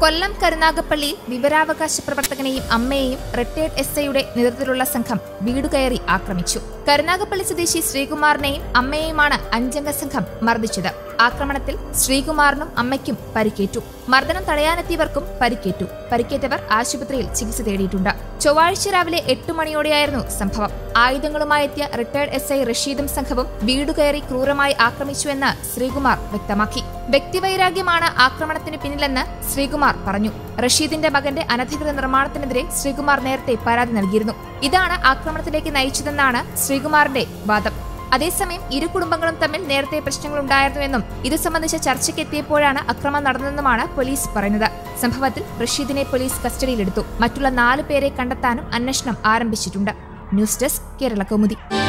കൊല്ലം കരുനാഗപ്പള്ളിയിൽ വിവരാവകാശ പ്രവർത്തകനെയും അമ്മയെയും retired S ഐയുടെ നേതൃത്വത്തിലുള്ള സംഘം വീടുകയറി ആക്രമിച്ചു കരുനാഗപ്പള്ളി സ്വദേശി ശ്രീകുമാറിനെയും അമ്മയെയുമാണ് അഞ്ചംഗ സംഘം മർദ്ദിച്ചത് ആക്രമണത്തിൽ ശ്രീകുമാറിനും അമ്മയ്ക്കും പരിക്കേറ്റു മർദ്ദനം തടയാനെത്തിയവർക്കും പരിക്കേറ്റു പരിക്കേറ്റവർ ആശുപത്രിയിൽ ചികിത്സ തേടിയിട്ടുണ്ട് ചൊവ്വാഴ്ച രാവിലെ എട്ട് മണിയോടെയായിരുന്നു സംഭവം ആയുധങ്ങളുമായി എത്തിയ റിട്ടയർഡ് എസ് ഐ റഷീദും സംഘവും വീടുകയറി ക്രൂരമായി ആക്രമിച്ചുവെന്ന് ശ്രീകുമാർ വ്യക്തമാക്കി വ്യക്തിവൈരാഗ്യമാണ് ആക്രമണത്തിന് പിന്നിലെന്ന് ശ്രീകുമാർ പറഞ്ഞു റഷീദിന്റെ മകന്റെ അനധികൃത നിർമ്മാണത്തിനെതിരെ ശ്രീകുമാർ നേരത്തെ പരാതി നൽകിയിരുന്നു ഇതാണ് ആക്രമണത്തിലേക്ക് നയിച്ചതെന്നാണ് ശ്രീകുമാറിന്റെ വാദം അതേസമയം ഇരു കുടുംബങ്ങളും തമ്മിൽ നേരത്തെ പ്രശ്നങ്ങളുണ്ടായിരുന്നുവെന്നും ഇത് സംബന്ധിച്ച ചർച്ചയ്ക്കെത്തിയപ്പോഴാണ് അക്രമം നടന്നതെന്നുമാണ് പോലീസ് പറയുന്നത് സംഭവത്തിൽ റഷീദിനെ പോലീസ് കസ്റ്റഡിയിലെടുത്തു മറ്റുള്ള നാലു പേരെ കണ്ടെത്താനും അന്വേഷണം ആരംഭിച്ചിട്ടുണ്ട് ന്യൂസ് ഡെസ്ക് കേരള കൗമുദി